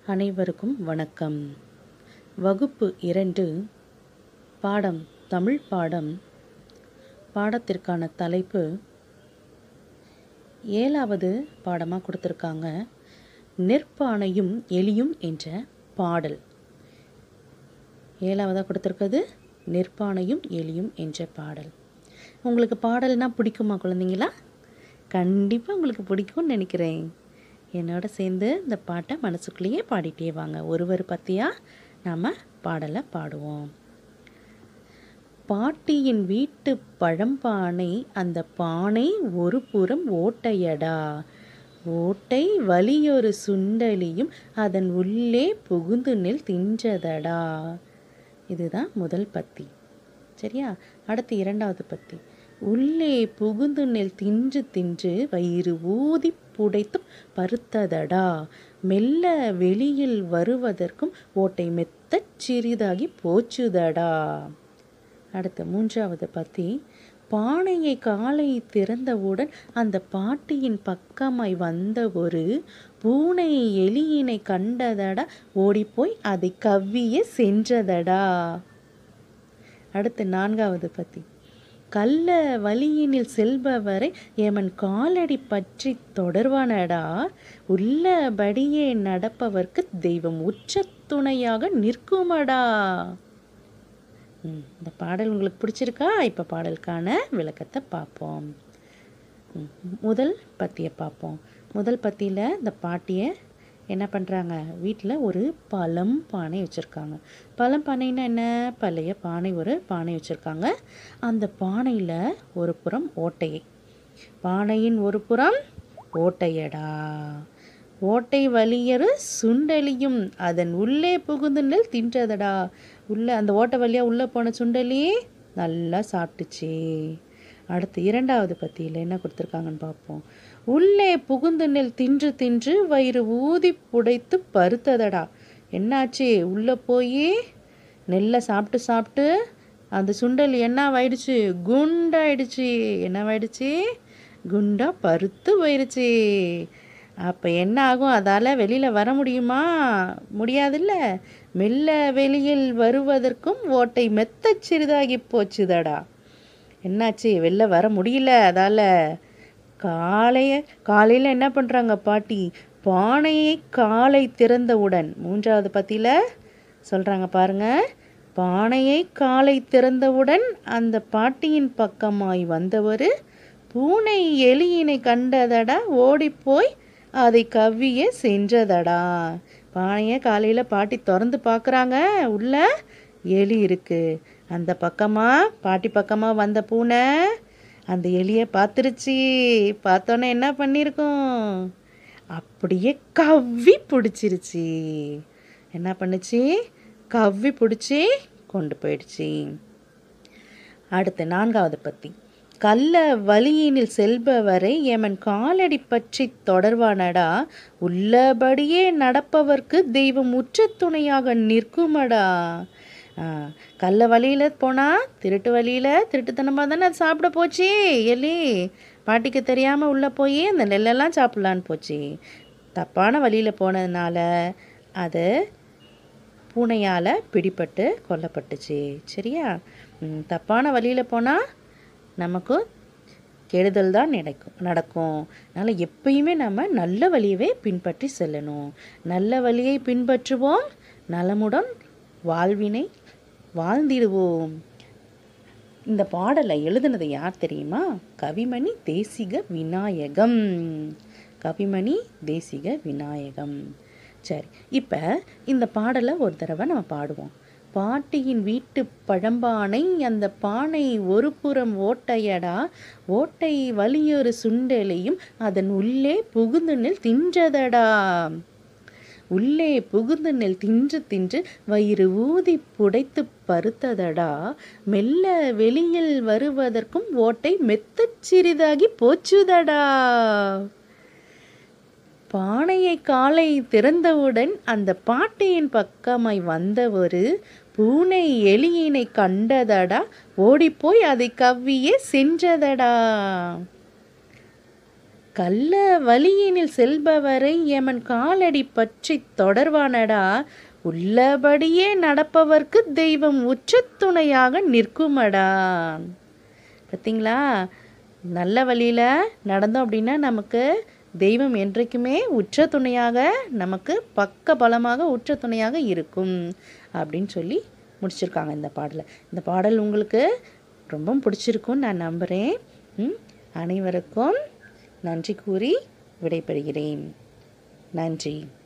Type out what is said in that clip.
அனைவருக்கும் வணக்கம் வகுப்பு இரண்டு பாடம் தமிழ் பாடம் பாடத்திற்கான தலைப்பு ஏழாவது பாடமாக கொடுத்துருக்காங்க நெற்பானையும் எலியும் என்ற பாடல் ஏழாவதாக கொடுத்துருக்கிறது நெற்பானையும் எலியும் என்ற பாடல் உங்களுக்கு பாடல்னா பிடிக்குமா குழந்தைங்களா கண்டிப்பாக உங்களுக்கு பிடிக்கும்னு நினைக்கிறேன் என்னோட சேர்ந்து இந்த பாட்டை மனசுக்குள்ளேயே பாடிட்டே வாங்க ஒருவர் பற்றியாக நாம் பாடலை பாடுவோம் பாட்டியின் வீட்டு பழம்பானை அந்த பானை ஒரு புறம் ஓட்டையடா ஓட்டை வலியொரு சுண்டலியும் அதன் உள்ளே புகுந்து நெல் தின்றதடா இதுதான் முதல் பத்தி சரியா அடுத்து இரண்டாவது பத்தி உள்ளே புகுந்து நெல் தின்று தின்று வயிறு ஊதி புடைத்து பருத்ததடா மெல்ல வெளியில் வருவதற்கும் ஓட்டை மெத்தச் சிறிதாகி போச்சுதடா அடுத்து மூன்றாவது பத்தி பானையை காலை திறந்தவுடன் அந்த பாட்டியின் பக்கமாய் வந்த ஒரு பூனை எலியினை கண்டதடா ஓடிப்போய் அதை கவ்விய சென்றதடா அடுத்து நான்காவது பத்தி கள்ள வழியினில் செல்பவரை எமன் காலடி பற்றி தொடர்வானடா உள்ளபடியே நடப்பவர்க்கு தெய்வம் உச்ச துணையாக நிற்குமடா ம், இந்த பாடல் உங்களுக்கு பிடிச்சிருக்கா இப்போ பாடலுக்கான விளக்கத்தை பார்ப்போம் ம், முதல் பத்தியை பார்ப்போம் முதல் பத்தியில் இந்த பாட்டியை என்ன பண்ணுறாங்க வீட்டில் ஒரு பழம் பானை வச்சுருக்காங்க பழம் பானைன்னா என்ன பழைய பானை ஒரு பானை வச்சுருக்காங்க அந்த பானையில் ஒரு புறம் ஓட்டையை பானையின் ஒரு புறம் ஓட்டையடா ஓட்டை வலியரு சுண்டலியும் அதன் உள்ளே புகுந்து நெல் தின்றதடா உள்ளே அந்த ஓட்டை வழியாக உள்ளே போன சுண்டலி நல்லா சாப்பிட்டுச்சு அடுத்து இரண்டாவது பத்தியில் என்ன கொடுத்துருக்காங்கன்னு பார்ப்போம் உள்ளே புகுந்து நெல் தின்று தின்று வயிறு ஊதி புடைத்து பருத்ததடா என்னாச்சு உள்ளே போய் நெல்லை சாப்பிட்டு சாப்பிட்டு அந்த சுண்டல் என்னவாயிடுச்சு குண்டாயிடுச்சு என்னவாயிடுச்சு குண்டா பருத்து போயிடுச்சு அப்போ என்ன ஆகும் அதால் வெளியில் வர முடியுமா முடியாதுல்ல மெல்ல வெளியில் வருவதற்கும் ஓட்டை மெத்தச் சிறிதாகி போச்சுதடா என்னாச்சு வெளில வர முடியல அதால் காலைய காலையில் என்ன பண்ணுறாங்க பாட்டி பானையை காலை திறந்தவுடன் மூன்றாவது பத்தியில் சொல்கிறாங்க பாருங்க பானையை காலை திறந்தவுடன் அந்த பாட்டியின் பக்கமாய் வந்தவர் பூனை எலியினை கண்டதடா ஓடிப்போய் அதை கவ்விய சென்றதடா பானையை காலையில் பாட்டி திறந்து பார்க்குறாங்க உள்ள எலி இருக்கு அந்த பக்கமாக பாட்டி பக்கமாக வந்த பூனை அந்த எலியை பார்த்துருச்சு பார்த்தோன்னே என்ன பண்ணியிருக்கோம் அப்படியே கவ்வி பிடிச்சிருச்சு என்ன பண்ணுச்சு கவ்வி பிடிச்சி கொண்டு போயிடுச்சு அடுத்து நான்காவது பத்தி கள்ள வழியினில் செல்பவரை எமன் காலடி பற்றி தொடர்வானடா உள்ளபடியே நடப்பவர்க்கு தெய்வம் உற்ற துணையாக நிற்குமடா ஆ, கள்ள வழியில் போனால் திருட்டு வழியில் திருட்டுத்தனமாக தானே அது சாப்பிட போச்சு எலி பாட்டிக்கு தெரியாமல் உள்ளே போய் அந்த நெல்லெல்லாம் சாப்பிட்லான்னு போச்சு தப்பான வழியில் போனதுனால அது பூனையால் பிடிபட்டு கொல்லப்பட்டுச்சு சரியா ம், தப்பான வழியில் போனால் நமக்கு கெடுதல் தான் நடக்கும் நடக்கும் அதனால் எப்பயுமே நம்ம நல்ல வழியவே பின்பற்றி செல்லணும் நல்ல வழியை பின்பற்றுவோம் நலமுடன் வாழ்வினை வாழ்ந்திடுவோம் இந்த பாடலை எழுதுனது யார் தெரியுமா கவிமணி தேசிக விநாயகம் கவிமணி தேசிக விநாயகம் சரி இப்போ இந்த பாடலை ஒரு தடவை நம்ம பாடுவோம் பாட்டியின் வீட்டு பழம்பானை அந்த பானை ஒரு புறம் ஓட்டையடா ஓட்டை வலியொரு சுண்டலையும் அதன் உள்ளே புகுந்து நெல் தின்றதடா உள்ளே புகுந்து நெல் தின்று தின்று வயிறு ஊதி புடைத்து பருத்ததடா மெல்ல வெளியில் வருவதற்கும் ஓட்டை மெத்தச் சிறிதாகி போச்சுதடா பானையை காலை திறந்தவுடன் அந்த பாட்டியின் பக்கமாய் வந்த ஒரு பூனை எலியினை கண்டதடா ஓடிப்போய் அதை கவ்வியே சென்றதடா கள்ள வழியினில் செல்பவரை எமன் காலடி பற்றி தொடர்வானடா உள்ளபடியே நடப்பவர்க்கு தெய்வம் உச்சத்துணையாக நிற்குமடா பார்த்தீங்களா நல்ல வழியில் நடந்தோம் அப்படின்னா நமக்கு தெய்வம் என்றைக்குமே உற்ற துணையாக நமக்கு பக்க பலமாக உற்ற துணையாக இருக்கும் அப்படின்னு சொல்லி முடிச்சிருக்காங்க இந்த பாடலை இந்த பாடல் உங்களுக்கு ரொம்ப பிடிச்சிருக்கும்னு நான் நம்புகிறேன் ம், அனைவருக்கும் நன்றி கூறி விடைபெறுகிறேன் நன்றி